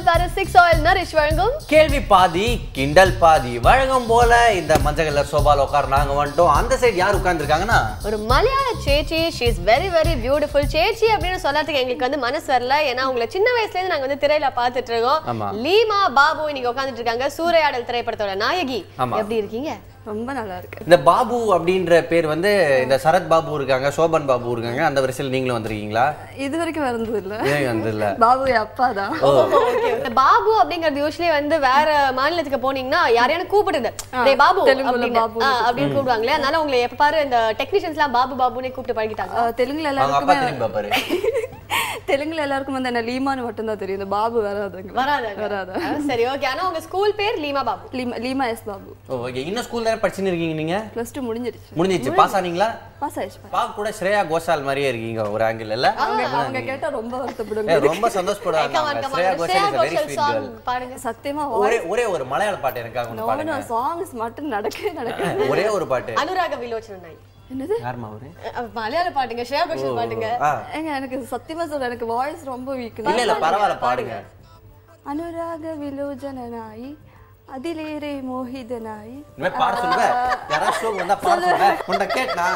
பாரு six oil nourish வழங்கும் கேள்வி பாதி கிண்டல் பாதி வழங்கும் போல இந்த மஞ்சள் கலர் சோபால உட்கார நாங்க வந்துட்டோம் அந்த சைடு யார் உட்கார்ந்துருக்காங்கன்னா ஒரு மலையாள சேச்சி she is very very beautiful சேச்சி அப்படின்னு சொல்றதுக்கு எங்களுக்கு வந்து மனசு வரல ஏன்னா உங்களை சின்ன வயசுல இருந்து நாங்க வந்து திரையில பார்த்துட்டு இருக்கோம் ஆமா. லீமா பாபு இன்னைக்கு உட்காந்துட்டு இருக்காங்க சூறையாடல் திரைப்படத்தோட நாயகி ஆமா. எப்படி இருக்கீங்க ரொம்ப நல்லா இருக்கு இந்த பாபு அப்படின்ற பேர் வந்து இந்த சரத் பாபு இருக்காங்க சோபன் பாபு இருக்காங்க அந்த வரிசையில் நீங்களும் வந்திருக்கீங்களா இது வரைக்கும் வந்தது இல்ல ஏன் வந்து இல்ல பாபு என் அப்பா தான் Okay, இந்த பாபு அப்படிங்கறது யூஸ்வலி வந்து வேற மாநிலத்துக்கு போனீங்கன்னா யாரையான கூப்பிடுது டேய் பாபு தெலுங்குல அப்படின்னு பாபு. ஆ, அப்படின்னு கூப்பிடுவாங்களே அதனால உங்களை எப்ப பாரு இந்த டெக்னீஷியன்ஸ் எல்லாம் பாபு பாபுனே கூப்பிட்டு பழகிட்டாங்க அஹ், தெலுங்குல அவங்க அப்பா எல்லாருக்குமே திரும்பி பாப்பாரு தெலுங்குல எல்லாருக்கும் வந்து என்ன லீமான்னு மட்டும்தான் தெரியும் இந்த பாபு வராதுங்க வராதாங்க வராது ஆ, சரி ஓகே ஆனா உங்க ஸ்கூல் பேர் Leema Babu Leema Leema S Babu oh okay இன்னும் ஸ்கூல்ல படிச்சுன்னு இருக்கீங்க நீங்க ப்ளஸ் டூ முடிஞ்சிருச்சு முடிஞ்சிச்சு பாஸ் ஆனீங்களா பாஸ் ஆயிடுச்சு பாக்க கூட ஸ்ரேயா கோஷால் மாதிரியே இருக்கீங்க ஒரு ஆங்கிள் இல்ல அவங்க அவங்க கேட்டா ரொம்ப வருத்தப்படுங்க ஏ, ரொம்ப Come on, சந்தோஷப்படுவாங்க come on. Shreya Shreya Ghoshal is very Ghoshal sweet song girl பாடுங்க சத்தியமா ஒரே ஒரே ஒரு மலையாள பாட்டு எனக்காக ஒன்று பாடுங்க சாங்ஸ் மட்டும் நடக்கவே நடக்க ஒரே ஒரு பாட்டு அனுராக விலோச்சன நாய் என்னது யாருமா அவரு அஹ், மலையாள பாட்டுங்க ஸ்ரேயா கோஷல் பாட்டுங்க ஆ ஏங்க எனக்கு சத்தியமா சொல்ல எனக்கு வாய்ஸ் ரொம்ப வீக் இல்ல இல்ல பரவாயில்ல பாடுங்க அனுராக விலோஜனாய் அதிலேரே மோகிதனாய் இனிமே பாட சொல்லுங்க யாராவது ஷோ வந்தா பாட சொல்லுங்க உன்னை கேட்டா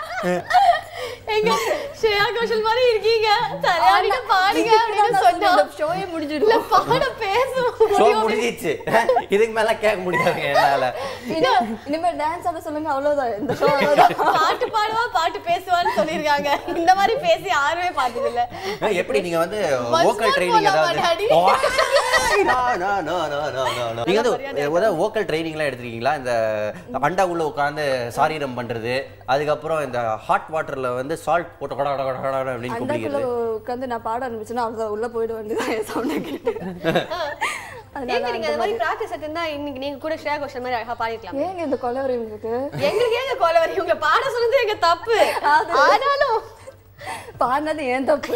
எங்க ஸ்ரேயா கோஷல் மாதிரி இருக்கீங்க சரியாடிக்க பாடுங்க அப்படின்னு சொன்னா ஷோயே இல்ல முடிஞ்சிடும் பாட பேச ஷோ முடிஞ்சிச்சு இதுக்கு மேல கேட்க முடியாதுங்க என்னால இனிமே டான்ஸ் ஆட சொல்லுங்க அவ்வளவுதான் இந்த ஷோ அவ்வளவுதான் பாட்டு பாடுவா பாட்டு பேசுவான்னு சொல்லிருக்காங்க இந்த மாதிரி பேசி யாருமே பார்த்தது இல்ல ஏய், எப்படி நீங்க வந்து Once வோக்கல் more ட்ரைனிங் போலாமா, ஏதாவது daddy? ஓ, no, no, no, no, no, no, no. நீங்க வந்து ஏதாவது வோக்கல் ட்ரைனிங்லாம் எடுத்திருக்கீங்களா இந்த அண்டா உள்ள உட்காந்து சாரீரம் பண்றது அதுக்கப்புறம் இந்த ஹாட் வாட்டர்ல வந்து சால்ட் போட்டு கொட கொட கொட கொட அப்படின்னு அண்டாக்குள்ள குடிக்கிறது உட்காந்து நான் பாட ஆரம்பிச்சேன்னா அவ்வளவுதான் உள்ள போயிட வேண்டியதான் என் சவுண்ட் கேட்டு அதனால ஏங்க நீங்க அந்த மாதிரி பிராக்டிஸ் எடுத்திருந்தா இன்னைக்கு நீங்க கூட ஸ்ரேயா கோஷல் மாதிரி அழகா பாடிருக்கலாம் ஏங்க இந்த கொலவரி உங்களுக்கு எங்களுக்கு ஏங்க கோல வரி உங்களை பாட சொன்னது எங்க தப்பு ஆனாலும் பாடினது ஏன் தப்பு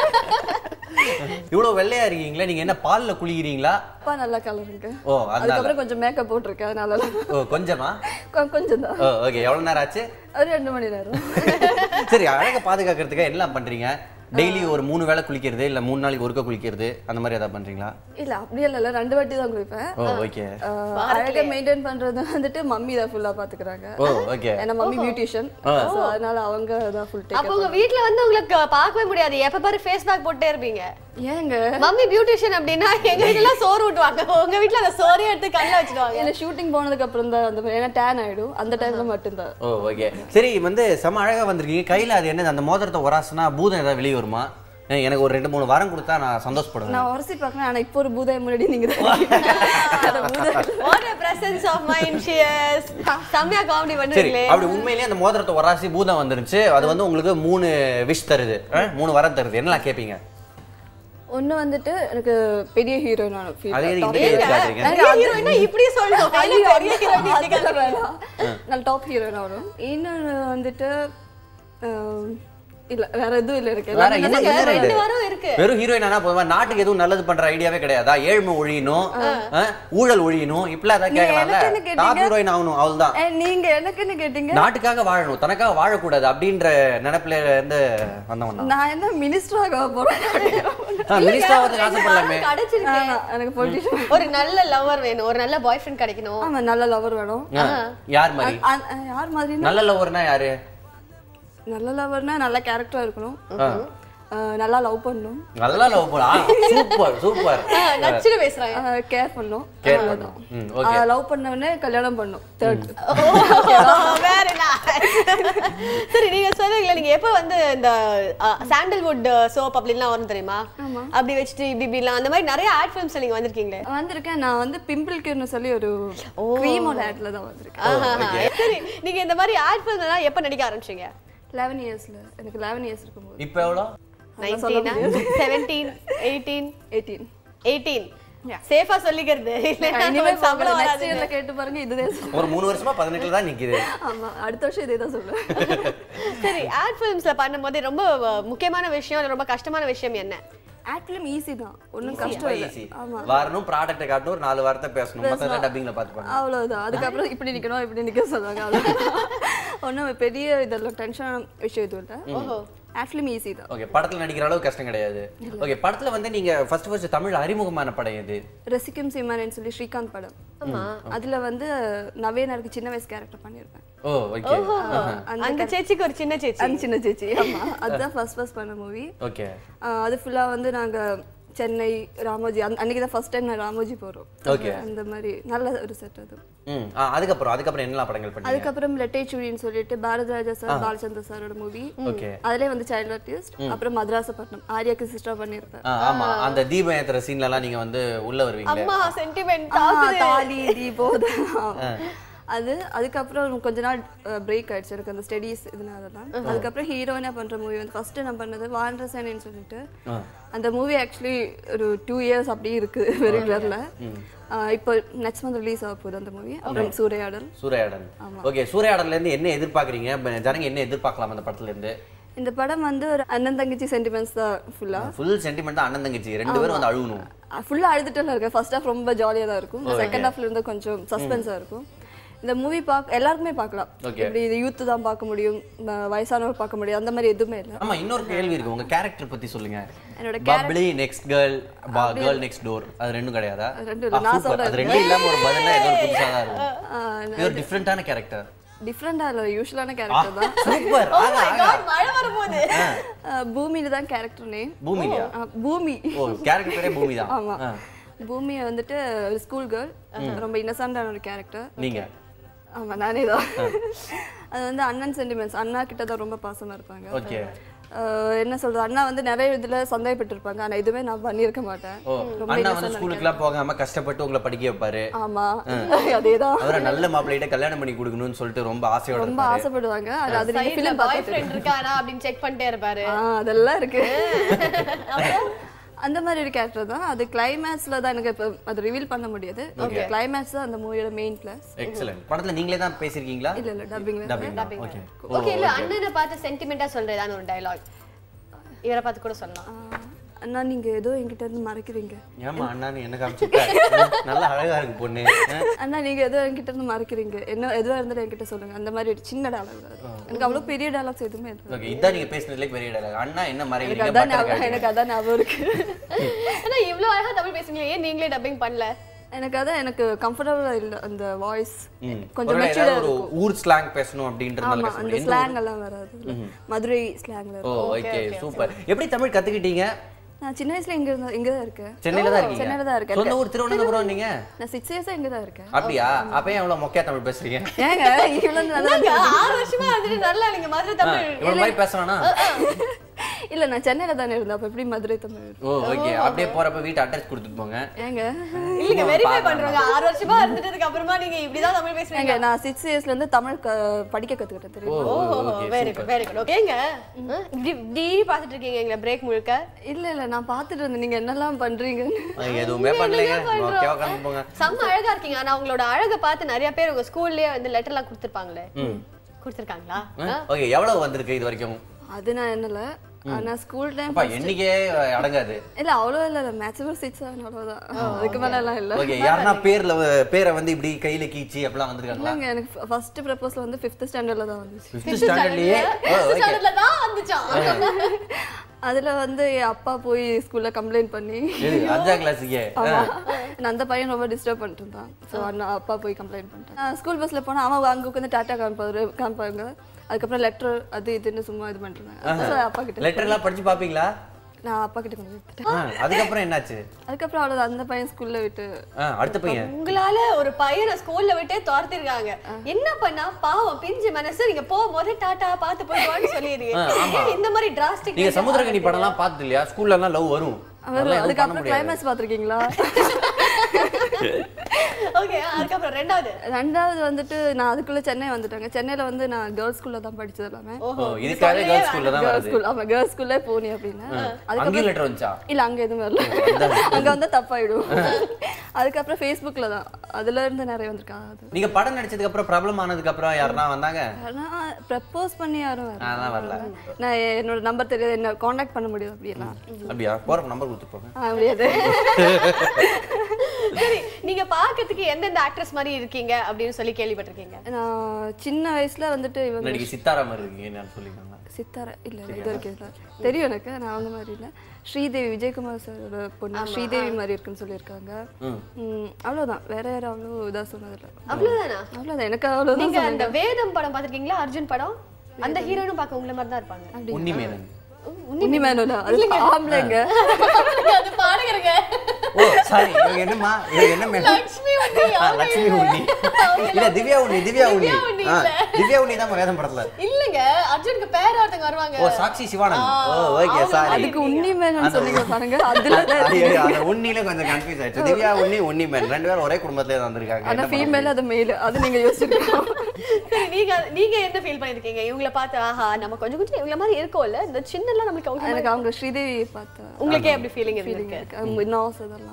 இவ்வளவு வெள்ளையா இருக்கீங்களா நீங்க என்ன பால்ல குளிக்கிறீங்களா அப்பா நல்லா கலருங்க ஓ அதனால அதுக்கப்புறம் கொஞ்சம் மேக்கப் போட்டிருக்கேன் அதனால ஓ கொஞ்சமா கொ- கொஞ்சம் தான் ஓ ஓகே எவ்வளவு நேரம் ஆச்சு ஒரு ரெண்டு மணி நேரம் சரி அழகை பாதுகாக்கிறதுக்கு எல்லாம் பண்றீங்க டெய்லி ஒரு மூணு வேளை குளிக்கிறது இல்ல மூணு நாளைக்கு ஒருக்க குளிக்கிறது அந்த மாதிரி ஏதாவது பண்றீங்களா இல்ல அப்படியே இல்ல ரெண்டு வாட்டி தான் குளிப்பேன் ஓ ஓகே ஆஹ், அழகா மெயின்டைன் பண்றது வந்துட்டு மம்மி தான் ஃபுல்லா பாத்துக்கிறாங்க ஓ ஓகே ஏன்னா மம்மி பியூட்டிஷியன் ஸோ அதனால அவங்க தான் ஃபுல் டேக் அப்ப உங்க வீட்ல வந்து உங்களுக்கு பார்க்கவே முடியாது எப்ப பாரு ஃபேஸ் பேக் போட்டே இருப்பீங்க ஏங்க மம்மி பியூட்டிஷியன் அப்படின்னா எங்க வீட்டுல சோறு ஊட்டுவாங்க உங்க வீட்ல அந்த சோறே எடுத்து கண்ணுல வச்சிடுவாங்க இல்ல ஷூட்டிங் போனதுக்கு அப்புறம் தான் அந்த மாதிரி ஏன்னா டேன் ஆயிடும் அந்த டைம்ல மட்டும்தான் ஓ ஓகே சரி வந்து செம அழகா வந்திருக்கீங்க கையில அது என்னது அந்த மோதிரத்தை உராசுனா பூதம் ஏதாவது வெளியே வருமா ஏன் எனக்கு ஒரு ரெண்டு மூணு வாரம் கொடுத்தா நான் சந்தோஷப்படுவேன் நான் உரசி பார்க்கணும் ஆனா இப்போ ஒரு பூதாய் முன்னாடி நீங்க தான் அந்த பூதாய் What a presence of mind she is. செம்மையா காமெடி சரி பண்ணுறீங்களே அப்படி உண்மையிலேயே அந்த மோதிரத்தை உராசி பூதம் வந்துருச்சு அது வந்து உங்களுக்கு மூணு விஷ் தருது ஆ? மூணு வரம் தருது என்னலாம் கேட்பீங்க ஒண்ணு வந்துட்டு எனக்கு பெரிய ஹீரோயினான ஃபீல் அதே இந்த கையை காட்டுறீங்க பெரிய heroine-ஆ இப்படி சொல்லணும் கையில பெரிய heroine இப்படி காட்டுறீங்க. நல்ல டாப் ஹீரோயின் வரும் இன்னொன்னு வந்துட்டு ஆம், இல்ல வேற எதுவும் இல்ல எனக்கு வேற எல்லாமே என்ன நல்லா என்ன ரெண்டு இது? வாரம் இருக்கு வெறும் ஹீரோயின் ஆனா போதுமா நாட்டுக்கு எதுவும் நல்லது பண்ற ஐடியாவே கிடையாதா ஏழ்மை ஒழியணும் ஆ? ஊழல் ஒழியணும் இப்படிலாம் ஏதாவது கேட்கலாம்ல எனக்குன்னு கேட்டீங்க. டாப் ஹீரோயின் ஆகணும் அவ்வளவுதான் ஏ, நீங்க எனக்குன்னு கேட்டீங்க நாட்டுக்காக வாழணும் தனக்காக வாழக்கூடாது அப்படின்ற நினைப்புல இருந்து வந்தவன் தான் நான் என்ன மினிஸ்டர் ஆக போறேன் மினிஸ்டர் ஆகிறதுக்கு ஆசைப்படலாமே கிடைச்சிருக்கு ஆமா, எனக்கு பொலிட்டிஷியன் ஒரு நல்ல லவர் வேணும் ஒரு நல்ல பாய் ஃப்ரெண்ட் கிடைக்கணும் ஆமா நல்ல லவர் வேணும் ஆ, யார் மாதிரி அ- அ- யார் மாதிரினா நல்ல லவர்னா யாரு நல்ல லவர்னா நல்ல கேரக்டரா இருக்கணும் ஆ, நல்லா லவ் பண்ணணும் நல்லா லவ் பண்ணா சூப்பர் சூப்பர் ஆ, நச்சுன்னு பேசுறாங்க கேர் பண்ணணும் கேர் பண்ணும் ம் ஓகே லவ் பண்ணவனே கல்யாணம் பண்ணும் தேர்ட் வேற சரி நீங்க சொன்னீங்களே நீங்க எப்ப வந்து இந்த சாண்டல்வுட் சோப் அப்படின்லாம் வரும் தெரியுமா அப்படி வச்சுட்டு இப்படி இப்படிலாம் அந்த மாதிரி நிறைய ஆட் ஃபிலிம்ஸ் நீங்க வந்திருக்கீங்களே வந்திருக்கேன் நான் வந்து பிம்பிள் கியூர்னு சொல்லி ஒரு க்ரீமோட ஆட்ல தான் வந்திருக்கேன் ஆஹா. சரி நீங்க இந்த மாதிரி ஆட் ஃபிலிம் எல்லாம் எப்ப நடிக்க ஆரம்பிச்சீங்க லெவன் இயர்ஸ்ல எனக்கு லெவன் இயர்ஸ் இருக்கும்போது இப்போ எவ்வளோ நைன்டீனா செவன்டீன் எயிட்டீன் எயிட்டீன் எயிட்டீன் சேஃபா சொல்லிக்கிறது இல்லைன்னா இனிமே நமக்கு சம்பளம் நெக்ஸ்ட் வராது இயர்ல கேட்டு பாருங்க இதுதான் சொல்லுவேன். ஒரு மூணு வருஷமா பதினெட்டுல தான் நிக்குது ஆமா அடுத்த வருஷம் இதே தான் சொல்லுவேன் சரி ஆட் ஃபிலிம்ஸ்ல பண்ணும்போது ரொம்ப அஹ், முக்கியமான விஷயம் இல்ல ரொம்ப கஷ்டமான விஷயம் என்ன ஆட் ஃபிலிம் ஈஸி தான் ஒன்றும் கஷ்டம் இல்லை ஈஸி ஆமா வரணும் ப்ராடக்ட்டை காட்டணும் ஒரு நாலு வார்த்தை பேசணும் மற்ற டப்பிங்ல பார்த்துப்பாங்க அவ்வளவுதான் அதுக்கப்புறம் இப்படி நிக்கணும் இப்படி நிக்க சொல்லுவாங்க அவ்வளவுதான் ஒன்றும் பெரிய இதெல்லாம் டென்ஷனான விஷயம் எதுவும் இல்லை ஆட் ஃபிலிம் ஈஸி தான் ஓகே படத்துல நடிக்கிற அளவுக்கு கஷ்டம் கிடையாது ஓகே படத்துல வந்து நீங்க ஃபர்ஸ்ட் ஃபர்ஸ்ட் தமிழ் அறிமுகமான படம் எது ரசிக்கும் சீமானேன்னு சொல்லி ஸ்ரீகாந்த் படம் அதுல வந்து நவேனருக்கு சின்ன வயசு கேரக்டர் பண்ணியிருப்பேன் ஓ ஓகே அந்த சேச்சிக்கு ஒரு சின்ன சேச்சி அந்த சின்ன சேச்சி ஆமா அதுதான் ஃபர்ஸ்ட் ஃபர்ஸ்ட் பண்ண மூவி ஓகே அது ஃபுல்லா வந்து நாங்க சென்னை ராமோஜி அந்த அன்னைக்கு தான் ஃபர்ஸ்ட் டைம் நான் ராமோஜி போறோம் Okay. அந்த மாதிரி நல்ல ஒரு செட் அது ம் ஆ, அதுக்கப்புறம் அதுக்கப்புறம் என்னெல்லாம் படங்கள் பண்ணீங்க அதுக்கப்புறம் லெட்டை சுழின்னு சொல்லிட்டு பாரதிராஜா சார் பாலச்சந்தர் சாரோட மூவி ஓகே அதுலயே வந்து சைல்ட் ஆர்டிஸ்ட் அப்புறம் மதராசப்பட்டினம் ஆர்யாக்கு சிஸ்டர் பண்ணியிருப்பேன் ஆ, ஆமா அந்த தீபம் ஏத்துற சீன்ல எல்லாம் நீங்க வந்து உள்ள வருவீங்களே அம்மா சென்டிமெண்ட் ஆ, தாலி தீபோத அது அதுக்கப்புறம் கொஞ்ச நாள் பிரேக் ஆயிடுச்சு எனக்கு அந்த ஸ்டடீஸ் இதனால தான் அதுக்கப்புறம் ஹீரோயினா பண்ற மூவி வந்து ஃபர்ஸ்ட் நான் பண்ணது வாண்டரசேனேன்னு சொல்லிட்டு ஆ. அந்த மூவி ஆக்சுவலி ஒரு டூ இயர்ஸ் அப்படியே இருக்கு ரெகுலர்ல இப்போ நெக்ஸ்ட் மந்த் ரிலீஸ் ஆக போகுது அந்த மூவி அப்புறம் சூறையாடல் சூறையாடல் ஓகே சூறையாடல்ல இருந்து என்ன எதிர்பார்க்கறீங்க ப- ஜனங்க என்ன எதிர்பார்க்கலாம் அந்த படத்துல இருந்து இந்த படம் வந்து ஒரு அண்ணன் தங்கச்சி சென்டிமெண்ட்ஸ் தான் ஃபுல்லா ஃபுல் சென்டிமெண்ட் அண்ணன் தங்கச்சி ரெண்டு பேரும் வந்து அழுகணும் ஃபுல்லா அழுதுட்டு இருக்கேன் ஃபர்ஸ்ட் ஹாஃப் ரொம்ப ஜாலியா தான் இருக்கும் செகண்ட் ஹாஃப்ல இருந்து கொஞ்சம் சஸ்பென்ஸா இருக்கும் இந்த மூவி பார்க்க எல்லாருக்குமே பார்க்கலாம் Okay. இப்படி இது யூத் தான் பார்க்க முடியும் ம- வயசானவர் பார்க்க முடியும் அந்த மாதிரி எதுவுமே இல்லை ஆமா இன்னொரு கேள்வி இருக்கு உங்க கேரக்டர் பத்தி சொல்லுங்க என்னோட bubbly next girl girl next door அது ரெண்டும் கிடையாதா ரெண்டும் இல்ல. ஆ, நான் super. சொல்றது. அது ரெண்டும் இல்லாம ஒரு பதிலா ஏதோ ஒரு புதுசா தான் இருக்கும் இது ஒரு டிஃப்ரெண்டான கேரக்டர் டிஃப்ரெண்டா இல்லை யூஸ்வலான கேரக்டர் தான் சூப்பர் ஆகா ஆகா மழை வரும்போது அஹ் பூமியில தான் கேரக்டர் நேம் பூமிலியா பூமி ஓ கேரக்டர் பேரே பூமி தான் ஆமா பூமி வந்துட்டு ஒரு ஸ்கூல் கேர்ள் ரொம்ப இன்னசென்டான ஒரு கேரக்டர் நீங்க ஆமா நானே தான் அது வந்து அண்ணன் சென்டிமெண்ட்ஸ் அண்ணா கிட்ட தான் ரொம்ப பாசமா இருப்பாங்க ஓகே அஹ் என்ன சொல்றது அண்ணா வந்து நிறைய இதுல சந்தேகப்பட்டிருப்பாங்க ஆனா இதுவே நான் பண்ணியிருக்க மாட்டேன் ஓ அண்ணா வந்து ஸ்கூலுக்குலாம் போகாம கஷ்டப்பட்டு உங்களை படிக்க வைப்பாரு ஆமா அதேதான் அவரை நல்ல மாப்பிள்ளைகிட்ட கல்யாணம் பண்ணி கொடுக்கணும்னு சொல்லிட்டு ரொம்ப ஆசையோட ரொம்ப இருப்பாரு ஆசைப்படுவாங்க அது அது நீங்க சைடுல ஃபிலிம் பாய் ஃப்ரெண்ட் இருக்காரா அப்படின்னு செக் பண்ணிட்டே இருப்பாரு ஆ அதெல்லாம் இருக்கு அந்த மாதிரி ஒரு கேரக்டர் தான் அது கிளைமேக்ஸ்ல தான் எனக்கு இப்போ அது ரிவீல் பண்ண முடியாது கிளைமேக்ஸ் தான் அந்த மூவியோட மெயின் பிளஸ் எக்ஸலன்ட் படத்துல நீங்களே தான் பேசிருக்கீங்களா இல்ல இல்ல டப்பிங் டப்பிங் ஓகே ஓகே இல்ல அண்ணனை பார்த்து சென்டிமெண்டா சொல்றதான ஒரு டயலாக் இவரை பார்த்து கூட சொல்லலாம் அண்ணா நீங்க ஏதோ என்கிட்ட இருந்து மறைக்கிறீங்க ஏமா அண்ணான்னு என்ன காமிச்சுட்ட நல்லா அழகா இருக்கு பொண்ணு அஹ், அண்ணா நீங்க ஏதோ என்கிட்ட இருந்து மறைக்கிறீங்க என்ன எதுவா இருந்தாலும் என்கிட்ட சொல்லுங்க அந்த மாதிரி ஒரு சின்ன டயலாக் எனக்கு அவ்வளவு பெரிய டயலாக்ஸ் எதுவுமே இல்லை ஓகே இதான் நீங்க பேசுனதுல பெரிய dialogue. அண்ணா என்ன எனக்கு மறைக்கிறீங்க அதான் பட்டர் ஞாபகம் காட்டுங்க. எனக்கு அதான் ஞாபகம் இருக்கு ஆனா இவ்ளோ அழகா தமிழ் பேசுறீங்க ஏன் நீங்களே டப்பிங் பண்ணல எனக்கு அதான் எனக்கு கம்ஃபர்டபுளா இல்ல அந்த வாய்ஸ் ம். கொஞ்சம் ஒருவேளை மெச்சூர்டா ஏதாவது ஒரு ஊர் ஸ்லாங் பேசணும் அப்படின்றதுனால ஆமா பேசணும். அந்த எந்த ஊர்? ஸ்லாங் எல்லாம் வராது மதுரை ஸ்லாங்ல ஓ ஓகே சூப்பர் எப்படி தமிழ் கத்துக்கிட்டீங்க நான் சின்ன வயசுல இங்க இருந்தா இங்க தான் இருக்கேன் சென்னையில தான் இருக்கீங்க சென்னையில தான் இருக்கேன் சொந்த ஊர் திருவனந்தபுரம் நீங்க நான் சிக்ஸ் இயர்ஸா இங்க தான் இருக்கேன் அப்படியா அப்ப ஏன் அவ்வளவு மொக்கையா தமிழ் பேசுறீங்க ஏங்க இவ்வளவு நல்லா என்னங்க, ஆறு வருஷமா வந்துட்டு நல்லா நீங்க மதுரை தமிழ் இவ்வளவு மாதிரி பேசலாம்னா இல்ல நான் சென்னையில தானே இருந்தேன் அப்ப எப்படி மதுரை தமிழ் ஓ ஓகே அப்படியே போறப்ப வீட்டு அட்ரஸ் கொடுத்துட்டு போங்க ஏங்க இல்லங்க வெரிஃபை பண்றாங்க ஆறு வருஷமா இருந்துட்டதுக்கு அப்புறமா நீங்க இப்படிதான் தமிழ் பேசுறீங்க ஏங்க நான் சிக்ஸ் இயர்ஸ்ல இருந்து தமிழ் க- படிக்க கத்துக்கிட்டேன் தெரியும் oh oh okay very good very good ஓகேங்க இப்படி இப்படி பாத்துட்டு இருக்கீங்க எங்களை பிரேக் முழுக்க இல்ல இல்ல நான் பாத்துட்டு இருந்தேன் நீங்க என்னெல்லாம் பண்றீங்க எதுவுமே பண்ணலைங்க மொக்கையா உட்காந்து போங்க செம்ம அழகா இருக்கீங்க ஆனா உங்களோட அழகை பார்த்து நிறைய பேர் உங்க ஸ்கூல்லயே வந்து லெட்டர் எல்லாம் கொடுத்திருப்பாங்களே கொடுத்திருக்காங்களா ஓகே எவ்வளவு வந்திருக்கு இது வரைக்கும் அது நான் என்னல ஆனா ஸ்கூல் டைம் அப்பா எண்ணிக்கே அடங்காது இல்ல அவ்வளோ இல்ல மேக்ஸிமம் சிக்ஸ் செவன் அவ்வளவுதான் அதுக்கு மேல எல்லாம் இல்ல ஓகே யாருன்னா பேர்ல வ- பேரை வந்து இப்படி கையில கீச்சி அப்படிலாம் வந்திருக்காங்களா இல்லைங்க எனக்கு ஃபர்ஸ்ட் ப்ரப்போசல் வந்து ஃபிஃப்த் ஸ்டாண்டர்ட்ல தான் வந்துச்சு ஃபிஃப்த் ஸ்டாண்டர்ட்லயே Fifth standardல தான் வந்துச்சான் அதுல வந்து என் அப்பா போய் ஸ்கூல்ல கம்ப்ளைண்ட் பண்ணி அஞ்சாம் கிளாஸுக்கே ஆமா நான் அந்த பையன் ரொம்ப டிஸ்டர்ப் பண்ணிட்டு இருந்தான் ஸோ அண்ணா அப்பா போய் கம்ப்ளைண்ட் பண்ணிட்டேன் ஸ்கூல் பஸ்ல போனா அவன் அங்க உட்காந்து டாட்டா காமிப்பாரு காமிப்பாங்க அதுக்கப்புறம் லெட்டர் அது இதுன்னு சும்மா இது பண்ணிருந்தேன் அப்பா கிட்ட லெட்டர் எல்லாம் படிச்சு பாப்பீங்களா நான் அப்பா கிட்ட கொண்டு போய் கொடுத்துட்டேன் ஆ, அதுக்கப்புறம் என்னாச்சு அதுக்கப்புறம் அவ்வளவு அந்த பையன் ஸ்கூல்ல விட்டு ஆ, அடுத்த பையன் உங்களால ஒரு பையனை ஸ்கூல்ல விட்டே துரத்திருக்காங்க என்ன பண்ணா பாவம் பிஞ்சு மனசு நீங்க போகும்போது டாட்டா பார்த்து போயிடுவான்னு சொல்லிடுறீங்க ஏன் இந்த மாதிரி டிராஸ்டிக் நீங்க சமுத்திரகனி படம்லாம் பார்த்தது இல்லையா ஸ்கூல்ல எல்லாம் லவ் வரும் அதெல்லாம் எதுவும் பண்ண அதுக்கப்புறம் முடியாது கிளைமேக்ஸ் பாத்திருக்கீங்களா ஓகே அதுக்கப்புறம் ரெண்டாவது ரெண்டாவது வந்துட்டு நான் அதுக்குள்ள சென்னை வந்துட்டாங்க சென்னையில வந்து நான் கேர்ள்ஸ் ஸ்கூல்ல தான் படிச்சது எல்லாமே ஓ இதுக்காக கேர்ள்ஸ் ஸ்கூல்ல தான் கேர்ள்ஸ் வருது ஸ்கூல் ஆமா கேர்ள்ஸ் ஸ்கூல்லே போனி அப்படின்னு அங்கேயும் லெட்டர் வந்துச்சா இல்ல அங்க எதுவும் வரல அங்க வந்தா தப்பாயிடும் அதுக்கப்புறம் ஃபேஸ்புக்ல தான் அதுல இருந்து நிறைய வந்திருக்கா அது நீங்க படம் நடிச்சதுக்கு அப்புறம் பிரபலம் ஆனதுக்கு அப்புறம் யாருன்னா வந்தாங்க ஆனா ப்ரப்போஸ் பண்ணி யாரும் வரல. அதெல்லாம் வரல நான் என்னோட நம்பர் தெரியாது என்ன காண்டாக்ட் பண்ண முடியாது அப்படியெல்லாம் அப்படியா போற நம்பர் கொடுத்து போங்க ஆ, முடியாது சரி நீங்க பாக்கிறதுக்கு எந்தெந்த ஆக்ட்ரஸ் மாதிரி இருக்கீங்க அப்படின்னு சொல்லி கேள்விப்பட்டிருக்கீங்க நான் சின்ன வயசுல வந்துட்டு இவங்க நடிகை சித்தாரா மாதிரி இருக்கீங்க நான் சொல்லிக்கோங்க சித்தாரா இல்ல இல்ல இது வரைக்கும் இல்ல தெரியும் எனக்கு நான் அவங்க மாதிரி இல்ல ஸ்ரீதேவி விஜயகுமார் சாரோட பொண்ணு ஸ்ரீதேவி மாதிரி இருக்குன்னு சொல்லியிருக்காங்க ம். ம், அவ்வளவுதான் வேற யாரும் அவ்வளோ இதா சொன்னதில்ல அவ்வளவுதானா அவ்வளவுதான் எனக்கு அவ்வளவுதான் நீங்க அந்த வேதம் படம் பாத்திருக்கீங்களா அர்ஜுன் படம் அந்த ஹீரோனும் பார்க்க உங்களை மாதிரி தான் இருப்பாங்க உன்னிமேனன் உன்னி மேனோல அது ஆம்பளைங்க அது பாடுகிறங்க ஓ சாரி இவங்க என்னம்மா இவங்க என்ன மேடம் லட்சுமி உன்னி, ஆ, லட்சுமி உண்ணி இல்ல திவ்யா உண்ணி திவ்யா உண்ணி உண்ணி ஆ, இல்ல. திவ்யா உண்ணி தான் வேதம் படத்துல இல்லங்க அர்ஜுனுக்கு பேர் ஒருத்தங்க வருவாங்க oh Sakshi Sivanand oh okay sorry அதுக்கு உன்னி மேனோன்னு சொன்னீங்க பாருங்க அதுல தான் அந்த உண்ணில கொஞ்சம் கன்ஃபியூஸ் ஆயிடுச்சு திவ்யா உண்ணி உண்ணி மேன் ரெண்டு பேரும் ஒரே குடும்பத்திலே தான் வந்திருக்காங்க ஆனா என்ன பண்ண ஃபீமேல் அது மேல் அது நீங்க யோசிச்சிருக்கோம் சரி, நீங்க நீங்க என்ன ஃபீல் பண்ணிருக்கீங்க இவங்கள பார்த்து ஆஹா நம்ம கொஞ்சம் கொஞ்சம் இவங்கள மாதிரி இருக்கோம்ல இந்த சின்னலாம் நம்மளுக்கு அவங்க எனக்கு அவங்க ஸ்ரீதேவி பார்த்தேன் உங்களுக்கே அப்படி ஃபீலிங் ஃபீலிங் இருக்கு இருக்கு அவங்க நாஸ் அதெல்லாம்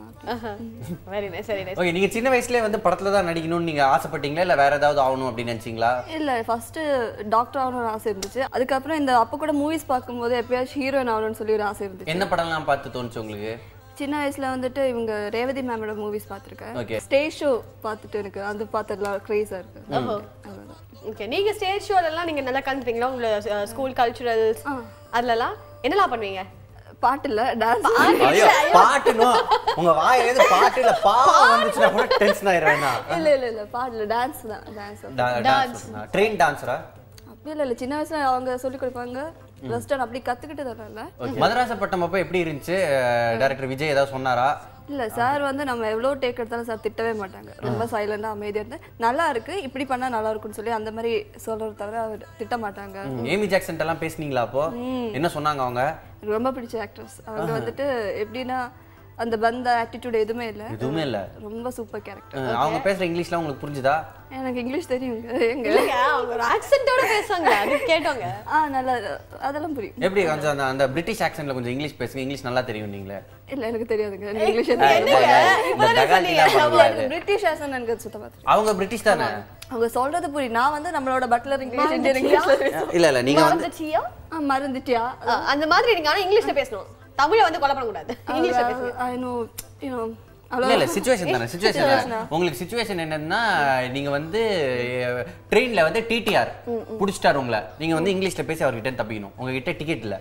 very nice very nice okay நீங்க சின்ன வயசுலயே வந்து படத்துல தான் நடிக்கணும்னு நீங்க ஆசைப்பட்டீங்களா இல்ல வேற ஏதாவது ஆகணும் அப்படின்னு நினைச்சீங்களா இல்ல ஃபர்ஸ்ட் டாக்டர் ஆகணும்னு ஆசை இருந்துச்சு அதுக்கப்புறம் இந்த அப்போ கூட மூவிஸ் பார்க்கும்போது எப்பயாச்சும் ஹீரோயின் ஆகணும்னு சொல்லி ஒரு ஆசை இருந்துச்சு என்ன படம்லாம் பார்த்து தோணுச்சு உங்களுக்கு சின்ன வயசுல வந்துட்டு இவங்க ரேவதி மேமோட மூவிஸ் பார்த்துருக்கேன் Okay. ஸ்டேஜ் ஷோ பார்த்துட்டு எனக்கு அந்த பார்த்ததுலாம் க்ரேஸா இருக்கு அவ்வளவுதான் ஓகே நீங்க ஸ்டேஜ் ஷோலலாம் நீங்க நல்லா கலந்துப்பீங்களா உங்களோட ஸ்கூல் கல்ச்சுரல்ஸ் அதுலலாம் என்னலாம் பண்ணுவீங்க பாட்டு இல்ல டான்ஸ் ஐயோ பாட்டுனோ உங்க வாயில இருந்து பாட்டு இல்ல பா வந்துச்சுன்னா கூட டென்ஷன் ஆயிடுவேன் இல்ல இல்ல இல்ல பாட்டு இல்ல டான்ஸ் தான் டான்ஸ் டான்ஸ் ட்ரெயின் டான்ஸரா அப்படி இல்ல இல்ல சின்ன வயசுல அவங்க சொல்லி கொடுப்பாங்க வெஸ்டர்ன் அப்படி கத்துக்கிட்டு இல்ல மதராசப்பட்டம் அப்ப எப்படி இருந்துச்சு டைரக்டர் விஜய் ஏதாவது சொன்னாரா இல்ல சார் வந்து நம்ம எவ்வளவு டேக் எடுத்தாலும் சார் திட்டவே மாட்டாங்க ரொம்ப சைலண்டா அமைதியா இருந்து நல்லா இருக்கு இப்படி பண்ணா நல்லா இருக்கும்னு சொல்லி அந்த மாதிரி சொல்றது தவிர அவர் திட்ட மாட்டாங்க ஏமி ஜாக்சன் எல்லாம் பேசுனீங்களா அப்போ என்ன சொன்னாங்க அவங்க எனக்கு ரொம்ப பிடிச்ச ஆக்ட்ரஸ் அவங்க வந்துட்டு எப்படின்னா அந்த பந்த ஆட்டிடியூட் எதுவுமே இல்ல எதுவுமே இல்ல ரொம்ப சூப்பர் கேரக்டர் அஹ் அவங்க பேசுற இங்கிலீஷ்லாம் உங்களுக்கு புரிஞ்சுதா எனக்கு இங்கிலீஷ் தெரியுங்க எங்க இல்லைங்க அவங்க ஒரு ஆக்சென்ட்டோட பேசுவாங்க அது கேட்டோங்க ஆ நல்லா அதெல்லாம் புரியும் எப்படி கொஞ்சம் அந்த அந்த பிரிட்டிஷ் ஆக்சன்ல கொஞ்சம் இங்கிலீஷ் பேசுங்க இங்கிலீஷ் நல்லா தெரியும் நீங்களே இல்ல எனக்கு தெரியாதுங்க எனக்கு இங்கிலீஷ் அஹ் இந்த- இந்த டகால்ட்டிலாம் பண்ணக்கூடாது. எனக்கு பிரிட்டிஷ் ஆசன் எனக்கு சுத்தமா தெரியும் அவங்க பிரிட்டிஷ் தானே அவங்க சொல்றது புரியும் நான் வந்து நம்மளோட பட்லர் இங்கிலீஷ் இந்தியன் இங்கிலீஷ்ல பேசுவேன். இல்ல இல்ல நீங்க வந்து மறந்துட்டியா ஆ, மறந்துட்டியா ஆ, அந்த மாதிரி நீங்க ஆனா இங்கிலீஷ்ல பேசணும் தமிழை வந்து கொலை பண்ணக்கூடாது இங்கிலீஷ்ல பேசுங்க ஐ நோ யூ நோ இல்ல இல்ல சுச்சுவேஷன் தானே சுச்சுவேஷன் உங்களுக்கு சுச்சுவேஷன் என்னன்னா நீங்க வந்து ட்ரெயின்ல வந்து டிடிஆர் புடிச்சிட்டாரு உங்களை நீங்க வந்து இங்கிலீஷ்ல பேசி அவர்கிட்ட இருந்து தப்பிக்கணும் உங்ககிட்ட டிக்கெட் இல்ல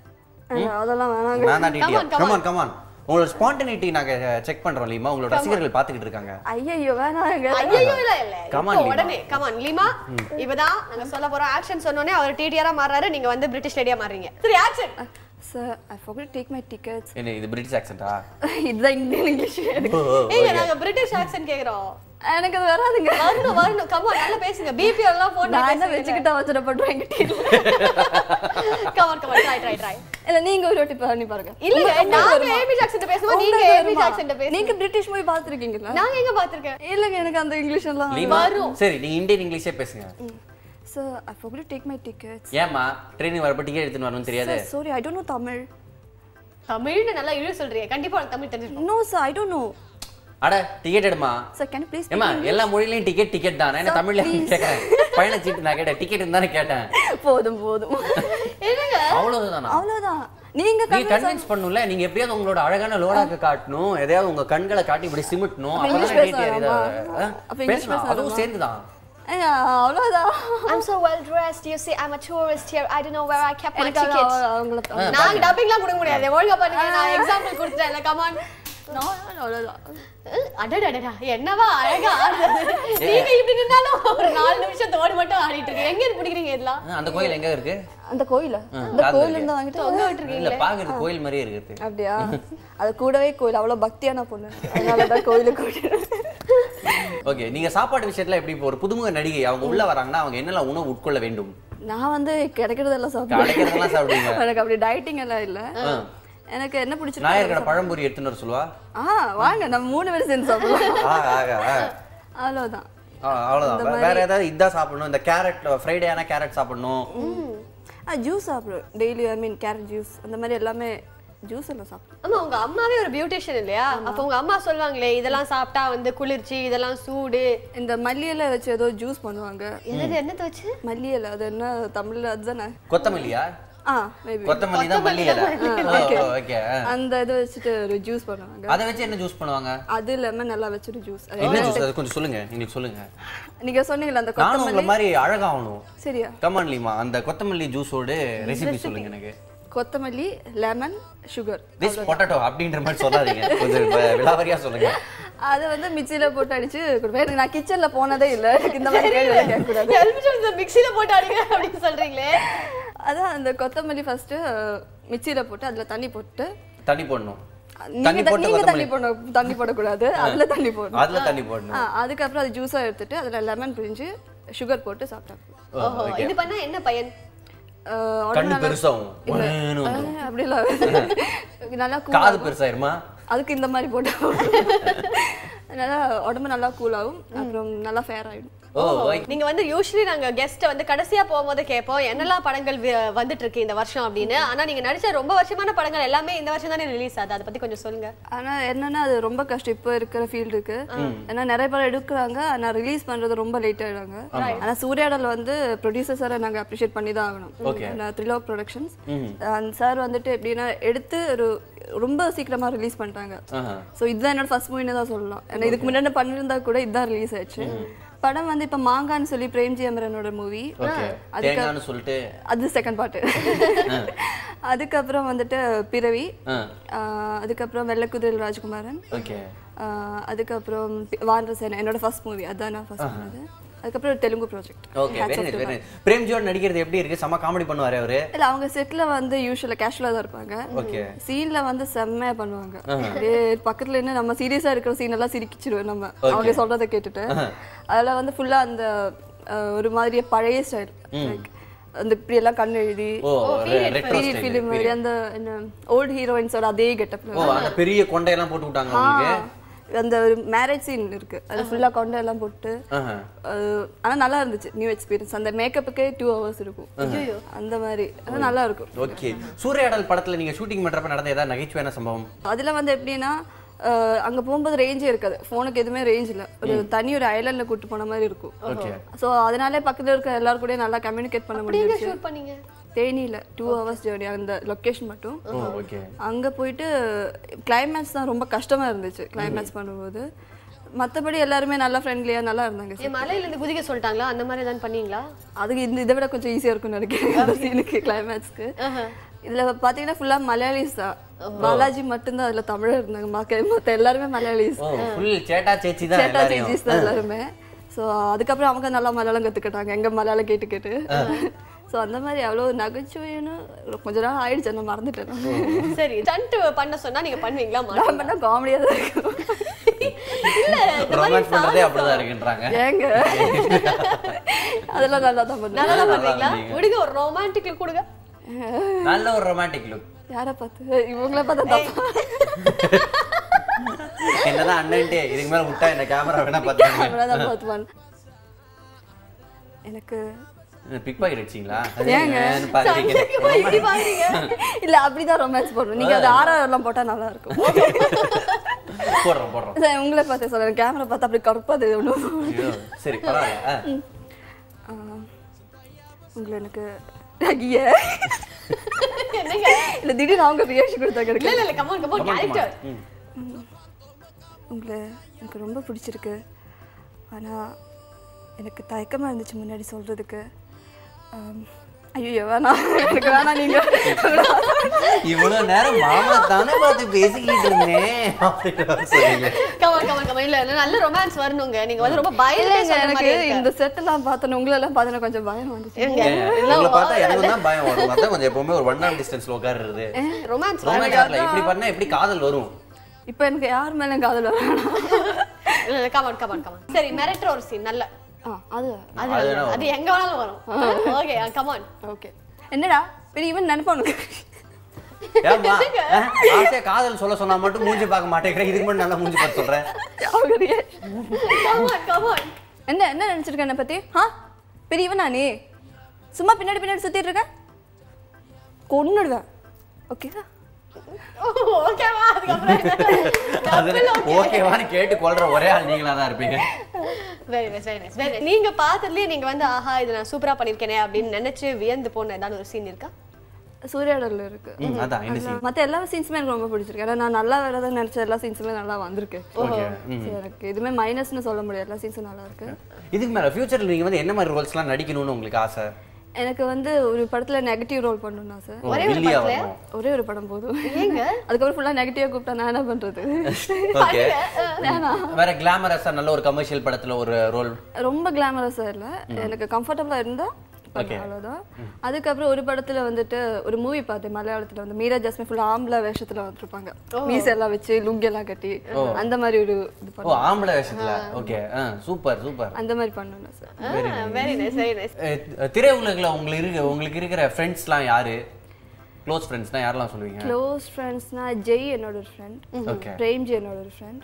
அதெல்லாம் வேணாங்க நான் தான் டிடிஆர் கமான் கமான் உங்களோட ஸ்பான்டனிட்டி நாங்க செக் பண்றோம் இல்லையா உங்களோட ரசிகர்கள் பாத்துக்கிட்டு இருக்காங்க ஐயோ வேணாங்க ஐயோ இல்ல இல்ல Come on, இப்போ லீமா. உடனே கமான் லீமா இப்பதான் நாங்க சொல்ல போறோம் ஆக்ஷன் சொன்னோனே அவர் டிடிஆரா மாறாரு நீங்க வந்து பிரிட்டிஷ் லேடியா மாறீங்க சரி action sir I forgot take my tickets என்ன இது பிரிட்டிஷ் ஆக்சென்டா இதுதான் இந்தியன் இங்கிலீஷ் எனக்கு ஏங்க நாங்க பிரிட்டிஷ் ஆக்சன் கேக்குறோம் எனக்கு அது வராதுங்க வரணும் வரணும் கமான் நல்லா பேசுங்க பிபி எல்லாம் போன் நான் என்ன வச்சுக்கிட்டா வச்சிடப்படுறேன் எங்கிட்ட இல்ல come on come on try try try இல்ல நீங்க ஒரு வாட்டி பண்ணி பாருங்க இல்லங்க நாங்க ஏபி ஜாக்சன் பேசுவோம் நீங்க உங்களுக்கு ஏபி வருமா? ஜாக்சன் பேசுங்க நீங்க பிரிட்டிஷ் மூவி பாத்துருக்கீங்களா நாங்க எங்க பாத்திருக்கேன் இல்லங்க எனக்கு அந்த இங்கிலீஷ் எல்லாம் லீமா சரி நீங்க இந்தியன் இங்கிலீஷே பேசுங்க sir I forgot take my tickets ஏமா ட்ரெயினிங் வரப்ப டிக்கெட் எடுத்துன்னு வரணும்னு தெரியாது sorry I don't know Tamil தமிழ்னு நல்லா இழு சொல்றீங்க கண்டிப்பா உனக்கு தமிழ் தெரிஞ்சிருக்கும் no sir I don't know அட டிக்கெட் எடுமா சார் கேன் ப்ளீஸ் ஏமா எல்லா மொழியிலயும் டிக்கெட் டிக்கெட் தான் என்ன தமிழ்ல கேட்கறேன் பயண சீட்டு நான் கேட்டேன் டிக்கெட் தானே கேட்டேன் போதும் போதும் என்னங்க அவ்வளவுதானா அவ்வளவுதான் நீங்க நீ கன்வின்ஸ் பண்ணும்ல நீங்க எப்படியாவது உங்களோட அழகான லோடாக்க காட்டணும் எதையாவது உங்க கண்களை காட்டி இப்படி சிமிட்டணும் இங்கிலீஷ் அப்பதான் பேச டீட்டெயில் வேணாமா? அப்ப இங்கிலீஷ் பேசலாம் பேச அதுவும் வேணாமா? சேர்ந்துதான் ஏங்க, அவ்வளவுதான் I'm so well dressed. You see, I'm a tourist here. I don't know where I kept my எனக்கு அது ticket. அவ- அவங்கள நாங்க டப்பிங்லாம் கொடுக்க முடியாது ஒழுங்கா பண்ணுங்க நான் எக்ஸாம்பிள் கொடுத்துட்டேன் கமான் No, no, அவ்வளவுதான் அடடடடா என்னவா அழகா ஆடுறது நீங்க இப்படி நின்னாலும் ஒரு நாலு நிமிஷம் தோடு மட்டும் ஆடிட்டு இருக்கீங்க எங்க இருந்து பிடிக்கிறீங்க இதெல்லாம் ஆ, அந்த கோயில் எங்க இருக்கு அந்த கோயில ஆ, இந்த காதுல கோயில இருக்கு. இருந்து வாங்கிட்டு தொங்க விட்டுருக்கீங்க இல்ல பாக்குறது கோயில் மாதிரியே இருக்குது அப்படியா அது கூடவே கோயில் அவ்வளவு பக்தியான பொண்ணு அதனாலதான் கோயிலுக்கு கூட்டிட்டு ஓகே நீங்க சாப்பாடு விஷயத்துல எப்படி இப்போ ஒரு புதுமுக நடிகை அவங்க உள்ள வராங்கன்னா அவங்க என்னெல்லாம் உணவு உட்கொள்ள வேண்டும் நான் வந்து கிடைக்கிறதெல்லாம் சாப்பிடுவேன் கிடைக்கிறதெல்லாம் சாப்பிடுவீங்க எனக்கு அப்படி டயட்டிங் எல்லாம் இல்ல ஆ. எனக்கு என்ன பிடிச்சிருக்கு நாயர் கடை பழம்பொரி எடுத்துன்னு வர சொல்லுவா ஆ வாங்க நம்ம மூணு பேரும் சேர்ந்து சாப்பிடலாம் ஆ, ஆக, ஆ. அவ்வளவுதான் ஆ, அவ்வளவுதான் வே- வேற ஏதாவது இதான் சாப்பிடணும் இந்த கேரட் ஃப்ரைடே ஆனா கேரட் சாப்பிடணும் ஆ ஜூஸ் சாப்பிடுவேன் daily I mean carrot juice அந்த மாதிரி எல்லாமே ஜூஸ் எல்லாம் சாப்பிடுவேன் ஆமா உங்க அம்மாவே ஒரு பியூட்டிஷியன் இல்லையா அப்ப உங்க அம்மா சொல்லுவாங்களே இதெல்லாம் சாப்பிட்டா வந்து குளிர்ச்சி இதெல்லாம் சூடு இந்த மல்லியில வச்சு ஏதோ ஜூஸ் பண்ணுவாங்க என்னது என்னத்தை வச்சு மல்லியில அது என்ன தமிழ்ல அதுதானே கொத்தமல்லியா ஆ மேபி கொத்தமல்லி தான் மல்லி இலை ஓகே அந்த இதை வச்சுட்டு ஒரு ஜூஸ் பண்ணுவாங்க அதை வச்சு என்ன ஜூஸ் பண்ணுவாங்க அது லெமன் நல்லா வச்சுட்டு ஜூஸ் என்ன ஜூஸ் அது கொஞ்சம் சொல்லுங்க எங்களுக்கு சொல்லுங்க நீங்க சொன்னீங்கல்ல அந்த நானும் கொத்தமல்லி உங்களை மாதிரி அழகாகணும் சரியா கமான்லிமா அந்த கொத்தமல்லி ஜூஸோட ரெசிபி சொல்லுங்க எனக்கு கொத்தமல்லி லெமன் சுகர் திஸ் பொட்டேட்டோ அப்படின்ற மாதிரி சொல்லாதீங்க கொஞ்சம் வி- விலாவரியா சொல்லுங்க அதை வந்து மிக்சியில போட்டு அடிச்சு கொடுப்பேன் எனக்கு நான் கிச்சன்ல போனதே இல்ல எனக்கு இந்த மாதிரி கேள்வி கேட்க கூடாது எலுமிச்சம் மிக்ஸில போட்டு அடிங்க அப்படின்னு சொல்றீங்களே அதான் அந்த கொத்தமல்லி ஃபர்ஸ்ட் மிக்சியில போட்டு அதுல தண்ணி போட்டு தண்ணி போடணும் நீங்க தண்ணி த- போட்டு நீங்க கொத்தமல்லி தண்ணி போடணும் தண்ணி போடக்கூடாது அதுல தண்ணி போடணும் அதுல தண்ணி போடணும் ஆ, அதுக்கப்புறம் அது ஜூஸா எடுத்துட்டு அதுல லெமன் பிழிஞ்சு சுகர் போட்டு சாப்பிட்டாங்க ஓ, ஓஹோ okay. இது பண்ணா என்ன பயன் அஹ், உடம்பு கண்ணு நல்லா- பெருசாகும் ஒண்ணுன்னு அஹ், வந்துரும். அப்படிலாம் நல்லா cool காது ஆகும். பெருசாயிருமா அதுக்கு இந்த மாதிரி போட்டு நல்லா உடம்பு நல்லா கூல் ஆகும் அப்புறம் நல்லா ஃபேர் ஆயிடும் ஓ நீங்க வந்து யூஸ்வலி நாங்க கெஸ்ட் வந்து கடைசியா போகும்போது கேட்போம் என்னெல்லாம் படங்கள் வி- வந்துட்டு இருக்கு இந்த வருஷம் அப்படின்னு ஆனா நீங்க நடிச்ச ரொம்ப வருஷமான படங்கள் எல்லாமே இந்த வருஷம் தானே ரிலீஸ் ஆகுது அதை பத்தி கொஞ்சம் சொல்லுங்க ஆனா என்னன்னா அது ரொம்ப கஷ்டம் இப்போ இருக்கிற ஃபீல்டுக்கு ஏன்னா நிறைய பேர் எடுக்கிறாங்க ஆனா ரிலீஸ் பண்றது ரொம்ப லேட் ஆயிடுறாங்க ஆனா சூர்யாடல் வந்து ப்ரொடியூசர் சாரை நாங்க அப்ரிஷியேட் பண்ணி தான் ஆகணும் Okay. த்ரிலோ ப்ரொடக்ஷன்ஸ் அந்த சார் வந்துட்டு எப்படின்னா எடுத்து ஒரு ரொம்ப சீக்கிரமா ரிலீஸ் பண்ணிட்டாங்க ஆஹா. ஸோ இதுதான் என்னோட ஃபர்ஸ்ட் மூவின்னு தான் சொல்லலாம் ஏன்னா இதுக்கு முன்னாடி பண்ணியிருந்தா கூட இதுதான் ரிலீஸ் ஆயிடுச்சு படம் வந்து இப்போ மாங்கான்னு சொல்லி பிரேம்ஜி அமரனோட மூவி ஓகே தேங்கான்னு சொல்லிட்டு அது செகண்ட் பாட்டு அதுக்கப்புறம் வந்துட்டு பிறவி ஆ. ஆஹ் அதுக்கப்புறம் வெள்ளக்குதிரையில் ராஜ்குமாரன் ஓகே ஆஹ் அதுக்கப்புறம் பி- வானரசேனா என்னோட ஃபர்ஸ்ட் மூவி அதான் நான் ஃபர்ஸ்ட் பண்ணது அதுக்கப்புறம் ஒரு Telugu project okay very nice very nice பிரேம்ஜியோட நடிக்கிறது எப்படி இருக்கு செம்ம காமெடி பண்ணுவாரு அவரு இல்ல அவங்க செட்ல வந்து யூஸ்வலா கேஷுவலா தான் இருப்பாங்க ஓகே சீன்ல வந்து செம்மையா பண்ணுவாங்க அப்படியே பக்கத்துல இருந்து நம்ம சீரியஸா இருக்கிற சீன் எல்லாம் சிரிக்கிச்சிருவோம் நம்ம அவங்க சொல்றதை கேட்டுட்டு அதெல்லாம் வந்து ஃபுல்லா அந்த ஆஹ், ஒரு மாதிரி பழைய ஸ்டைல் அந்த இப்படி எல்லாம் கண் எழுதி ஓ ரெட்ரோ பீரியட் ஃபிலிம் மாதிரி அந்த என்ன ஓல்ட் ஹீரோயின்ஸோட அதே கெட்டப்ல ஓ அந்த பெரிய கொண்டையெல்லாம் போட்டு விட்டாங்க உங்களுக்கு அந்த ஒரு மேரேஜ் சீன் இருக்கு அது ஃபுல்லா கொண்டை எல்லாம் போட்டு ஆஹா. அஹ், ஆனா நல்லா இருந்துச்சு நியூ எக்ஸ்பீரியன்ஸ் அந்த மேக்கப்புக்கே டூ ஹவர்ஸ் இருக்கும் அந்த மாதிரி அது நல்லா இருக்கும் ஓகே சூர்யாடல் படத்துல நீங்க ஷூட்டிங் பண்றப்ப நடந்த ஏதாவது நகைச்சுவையான சம்பவம் அதுல வந்து எப்படின்னா அஹ், அங்க போகும்போது ரேஞ்சே இருக்காது ஃபோனுக்கு எதுவுமே ரேஞ்ச் இல்ல ஒரு தனி ஒரு ஐலாண்ட்ல கூட்டு போன மாதிரி இருக்கும் ஓகே ஸோ அதனாலே பக்கத்துல இருக்க எல்லாரும் கூட நல்லா கம்யூனிகேட் பண்ண எங்க முடியும் ஷூட் பண்ணீங்க தேனியில டூ ஹவர்ஸ் ஜேர்னி அந்த லொக்கேஷன் மட்டும் ஓ ஓகே அங்க போயிட்டு கிளைமேக்ஸ் தான் ரொம்ப கஷ்டமா இருந்துச்சு கிளைமேக்ஸ் பண்ணும்போது மத்தபடி எல்லாருமே நல்லா ஃப்ரெண்ட்லியா நல்லா இருந்தாங்க என் மலையில இருந்து குதிக்க சொல்லிட்டாங்களா அந்த மாதிரி ஏதாவது பண்ணீங்களா அதுக்கு இந்த இதை விட கொஞ்சம் ஈஸியா இருக்கும்னு நினைக்கிறேன் அந்த சீனுக்கு கிளைமேக்ஸ்க்கு இதுல பாத்தீங்கன்னா ஃபுல்லா மலையாளிஸ் தான் பாலாஜி மட்டும்தான் அதுல தமிழர் இருந்தாங்க மக்க- மத்த எல்லாருமே மலையாளிஸ் ஓ ஃபுல் சேட்டா சேச்சி தான் சேட்டா எல்லாரையும் சேஜிஸ் தான் எல்லாருமே ஸோ அதுக்கப்புறம் அவங்க நல்லா மலையாளம் கத்துக்கிட்டாங்க எங்க மலையாளம் கேட்டு கேட்டு ஸோ அந்த மாதிரி அவ்வளோ நகைச்சுவைன்னு கொஞ்ச நாள் ஆயிடுச்சு நான் மறந்துட்டேன் நான். சரி ஸ்டண்ட் பண்ண சொன்னா நீங்க பண்ணுவீங்களா மாட்டீங்களா? நான் பண்ணா காமெடியா தான் இருக்கும் இல்ல இந்த மாதிரி ரொமான்ஸ் பண்றதே அப்படிதான் இருக்குன்றாங்க ஏங்க அதெல்லாம் நல்லா தான் பண்ணுவேன் நல்லா தான் பண்ணுவீங்களா விடுங்க ஒரு ரொமான்டிக் கொடுங்க நல்ல ஒரு ரொமான்டிக் லுக் யாரை பார்த்து இவங்கள பார்த்தா தப்பா என்னதான் அண்ணன்ட்டே இதுக்கு மேல விட்டா இந்த கேமரா வேணா பாத்துக்கோங்க அவங்கள தான் பார்த்துவான் எனக்கு பிக் பாக்கெட் அடிச்சிங்களா ஏங்க? சண்டைக்கு போய் இப்படி பாக்குறீங்க இல்ல அப்படிதான் ரொமான்ஸ் போடணும் நீங்க அது ஆறாவது எல்லாம் போட்டா நல்லா இருக்கும் போடுறோம் போடுறோம் சரி, உங்களை பார்த்து சொல்றேன் கேமரா பார்த்து அப்படி கருப்பா அது ஒன்றும் ஐயோ, சரி பரவாயில்ல ஆ. உங்களை எனக்கு ஐய என்னங்க இல்ல திடீர்னு அவங்க ரியாக்ஷன் கொடுத்தாங்க இல்ல எனக்கு இல்ல இல்ல கமான் கமான் கேரக்டர் ம். உங்களை எனக்கு ரொம்ப பிடிச்சிருக்கு ஆனா எனக்கு தயக்கமா இருந்துச்சு முன்னாடி சொல்றதுக்கு ஐயோ வேணாம் எனக்கு வேணாம் நீங்க இவ்வளவு நேரம் மாமா தானே பார்த்து பேசிக்கிட்டு இருந்தேன் அப்படின்னு சொன்னீங்க கமான் கமான் கமான் இல்ல இல்ல, நல்ல ரொமான்ஸ் வரணுங்க நீங்க வந்து ரொம்ப பயந்து இல்லைங்க சொல்ற எனக்கு மாதிரி இருக்கு. இந்த செட் எல்லாம் பார்த்தோன்னு உங்களை எல்லாம் பார்த்தோன்னா கொஞ்சம் பயம் வந்துச்சு ஏங்க, உங்களை பார்த்தா எனக்கு தான் பயம் வரும் அதான் கொஞ்சம் எப்பவுமே ஒரு ஒன் ஆர் டிஸ்டன்ஸ்ல உட்காருறது ரொமான்ஸ் ரொமான்ஸ் இப்படி பண்ணா எப்படி காதல் வரும் இப்போ எனக்கு யார் மேலே காதல் வேணாம் இல்ல இல்ல கமான் கமான் கமான் சரி மிரட்டுற ஒரு சீன் நல்ல ஆ அது அது அது நல்ல. அது எங்க வேணாலும் வரும் ஓகே கமான் ஓகே என்னடா பெரிய இவன் நினைப்பா உனக்கு ஏம்மா ஆ, ஆசையா காதல் சொல்ல சொன்னா மட்டும் மூஞ்சி பார்க்க மாட்டேங்கிறேன் இதுக்கு மட்டும் நல்லா மூஞ்சி பார்த்து சொல்றேன் அவங்க reaction. கமான் கமான் என்ன என்ன நினைச்சிருக்க என்னை பத்தி ஆ பெரிய இவனா நீ சும்மா பின்னாடி பின்னாடி சுத்திட்டு இருக்க கொன்னுடுவேன் ஓகேவா ஓகேவா அதுக்கப்புறம் அது ஓகேவான்னு கேட்டு கொள்ற ஒரே ஆள் நீங்களா தான் இருப்பீங்க very nice very nice very நீங்க பார்த்ததுலயே நீங்க வந்து ஆஹா இது நான் சூப்பரா பண்ணிருக்கேனே அப்படின்னு நினைச்சு வியந்து போன ஏதாவது ஒரு சீன் இருக்கா சூர்யாடல்ல இருக்கு ம், அதான் என்ன சீன் மத்த எல்லா சீன்ஸுமே எனக்கு ரொம்ப பிடிச்சிருக்கு ஏன்னா நான் நல்லா வரதான் நினைச்ச எல்லா சீன்ஸுமே நல்லா வந்திருக்கு ஓகே So, எனக்கு எதுவுமே மைனஸ்னு சொல்ல முடியாது எல்லா சீன்ஸும் நல்லா இருக்கு இதுக்கு மேல ஃபியூச்சர்ல நீங்க வந்து என்ன மாதிரி ரோல்ஸ்லாம் நடிக்கணும்னு உங்களுக்கு ஆசை எனக்கு வந்து ஒரு படத்துல நெகட்டிவ் ரோல் பண்ணணும்னா சார் ஓ, வில்லியா வரணும் ஒரே ஒரு படம் போதும் ஏங்க அதுக்கப்புறம் ஃபுல்லா நெகட்டிவா கூப்பிட்டா நான் என்ன பண்றது ஓகே வேற கிளாமரஸா நல்ல ஒரு கமர்ஷியல் படத்துல ஒரு ரோல் ரொம்ப கிளாமரஸா இல்ல எனக்கு கம்ஃபர்டபுளா இருந்தா பண்ணேன், அவ்வளவுதான் அதுக்கப்புறம் ஒரு படத்துல வந்துட்டு ஒரு மூவி பார்த்தேன் மலையாளத்துல வந்து மீரா ஜாஸ்மி ஃபுல்லா ஆம்பளை வேஷத்துல வந்திருப்பாங்க மீச எல்லாம் வச்சு லுங்கி எல்லாம் கட்டி அந்த மாதிரி ஒரு இது ஓ பண்ணேன் ஆம்பளை வேஷத்துல ஓகே சூப்பர் சூப்பர் அந்த மாதிரி பண்ணணும் sir very nice very nice திரையுலகில் உங்களுக்கு இருக்கு உங்களுக்கு இருக்கிற ஃப்ரெண்ட்ஸ்லாம் யாரு க்ளோஸ் ஃப்ரெண்ட்ஸ்னா யாரெல்லாம் சொல்லுவீங்க க்ளோஸ் ஃப்ரெண்ட்ஸ்னா ஜெய் என்னோட ஒரு ஃப்ரெண்ட் ஓகே பிரேம்ஜி என்னோட ஒரு ஃப்ரெண்ட்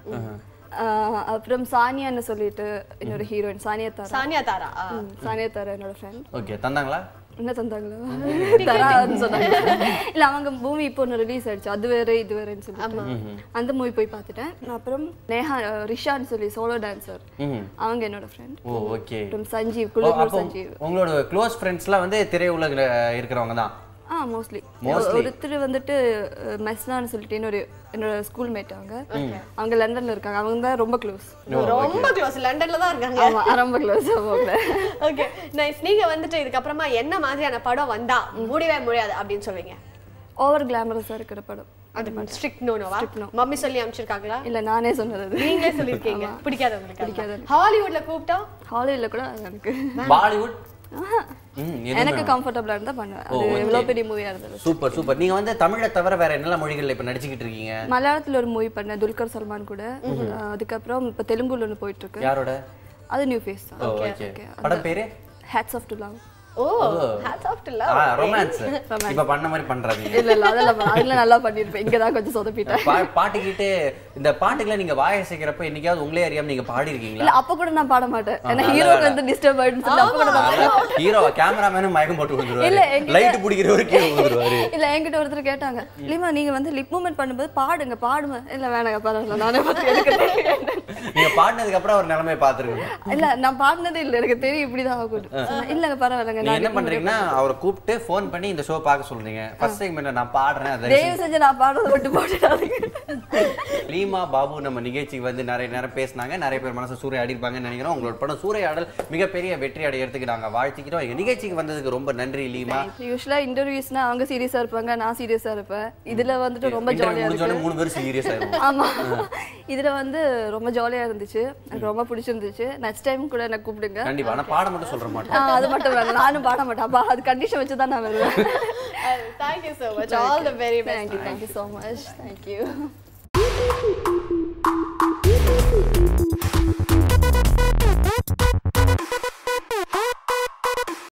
அப்புறம் சானியான்னு சொல்லிட்டு இன்னொரு ஹீரோயின் சானியா தாரா சானியா தாரா ஆ. ம், சானியா தாரா என்னோட ஃப்ரெண்ட் ஓகே தந்தாங்களா என்ன தந்தாங்களா தரான்னு சொன்னாங்க இல்ல அவங்க மூவி இப்போ ஒன்று ரிலீஸ் ஆயிடுச்சு அது வேற இது வேறன்னு சொல்லிட்டு அந்த மூவி போய் பார்த்துட்டேன் அப்புறம் நேஹா அஹ், ரிஷான்னு சொல்லி சோலோ டான்சர் ம் அவங்க என்னோட ஃப்ரெண்ட் ஓ ஓகே அப்புறம் சஞ்சீவ் ஓ, குளிர் அப்போ சஞ்சீவ் உங்களோட க்ளோஸ் ஃப்ரெண்ட்ஸ்லாம் வந்து திரையுலகில் இருக்கிறவங்க தான் ஆ மோஸ்ட்லி Mostly. ஒருத்தர் வந்துட்டு அஹ், மெஸ்னான்னு சொல்லிட்டு இன்னொரு என்னோட ஸ்கூல் மேட் அவங்க அவங்க லண்டன்ல இருக்காங்க அவங்க தான் ரொம்ப க்ளோஸ் ரொம்ப க்ளோஸ் லண்டன்ல தான் இருக்காங்க ஆமா ரொம்ப க்ளோஸ் அவங்க ஓகே நைஸ் நீங்க வந்துட்டு இதுக்கப்புறமா என்ன மாதிரியான படம் வந்தா முடியவே முடியாது அப்படின்னு சொல்வீங்க ஓவர் கிளாமரஸா இருக்கிற படம் அது ஸ்ட்ரிக்ட் நோனோவா மம்மி சொல்லி அனுப்பிச்சிருக்காங்களா இல்ல நானே சொன்னது அது நீங்களே சொல்லிருக்கீங்க பிடிக்காத உங்களுக்கு ஹாலிவுட்ல கூப்பிட்டா ஹாலிவுட்ல கூட அது எனக்கு பாலிவுட் ஆஹா. ம் எது எனக்கு கம்ஃபர்டபுளா இருந்தா பண்ணுவேன் அது எவ்வளவு பெரிய மூவியா இருந்தது சூப்பர் சூப்பர் நீங்க வந்து தமிழை தவிர வேற என்னெல்லாம் மொழிகள்ல இப்ப நடிச்சுக்கிட்டு இருக்கீங்க மலையாளத்துல ஒரு மூவி பண்ணேன் துல்கர் சல்மான் கூட அஹ் அதுக்கப்புறம் இப்ப தெலுங்குல ஒன்று போயிட்டு இருக்கு யாரோட அது நியூ ஃபேஸ் ஓ ஓகே படம் பேரு hats off to love oh hats off to romance இப்ப பண்ண மாதிரி பண்றாதீங்க இல்ல இல்ல அதெல்லாம் ப- அதெல்லாம் நல்லா பண்ணிருப்பேன் இங்க தான் கொஞ்சம் சொதப்பிட்டேன் பா- பாட்டுக்கிட்டு இந்த பாட்டுக்குள்ள நீங்க வாய சேர்க்கிறப்ப என்னைக்காவது உங்களே அறியாம நீங்க பாடி இருக்கீங்களா இல்ல அப்ப கூட நான் பாட மாட்டேன் ஏன்னா ஹீரோக்கு வந்து டிஸ்டர்ப் ஆயிடுன்னு சொல்லி அப்ப கூட நான் ஹீரோ கேமராமேனும் மயக்கம் போட்டு இல்ல, வந்துருவாரு என்கிட்ட- லைட் பிடிக்கிறவரு கீழே வந்துருவாரு இல்ல என்கிட்ட ஒருத்தர் கேட்டாங்க லீமா நீங்க வந்து லிப் மூவ்மெண்ட் பண்ணும்போது பாடுங்க பாடுங்க இல்ல வேணாங்க பரவாயில்ல நானே பார்த்து எனக்கு தெரியும். நீங்க பாடினதுக்கு அப்புறம் ஒரு நிலைமையை பாத்துருக்கணும் இல்ல நான் பாடினதே இல்ல எனக்கு தெரியும் இப்படிதான் ஆகும் சொன்னேன், இல்லங்க பரவாயில்லங்க நீங்க நான் என்ன பண்றீங்கன்னா அவரை கூப்பிட்டு ஃபோன் பண்ணி இந்த ஷோ பார்க்க சொல்றீங்க ஃபர்ஸ்ட் டைம் நான் பாடுறேன் அதை தயவு செஞ்சு நான் பாடுறத விட்டு போட்டுடாதீங்க லீமா பாபு நம்ம நிகழ்ச்சிக்கு வந்து நிறைய நேரம் பேசினாங்க நிறைய பேர் மனசு சூறையாடி இருப்பாங்கன்னு நினைக்கிறோம் உங்களோட படம் சூறையாடல் மிகப்பெரிய வெற்றி அடையறதுக்கு நாங்க வாழ்த்திக்கிறோம் எங்க நிகழ்ச்சிக்கு வந்ததுக்கு ரொம்ப நன்றி லீமா யூஸ்வலா இன்டர்வியூஸ்னா அவங்க சீரியஸா இருப்பாங்க நான் சீரியஸா இருப்பேன் இதுல வந்துட்டு ரொம்ப இன்டர்வியூ ஜாலியா இருக்கு முடிஞ்சோடனே மூணு பேரும் சீரியஸ் ஆயிரும் ஆமா இதுல வந்து ரொம்ப ஜாலியா இருந்துச்சு எனக்கு ரொம்ப பிடிச்சிருந்துச்சு நெக்ஸ்ட் டைம் கூட என்ன கூப்பிடுங்க கண்டிப்பா ஆனா பாட மட்டும் சொல்ற மாட்டேன் ஆ, அது மட்டும் வேணாம் நானும் பாட மாட்டேன் அப்பா அது கண்டிஷன் வச்சு தான் நான் வருவேன் thank you so much all the very best thank you thank you so much thank you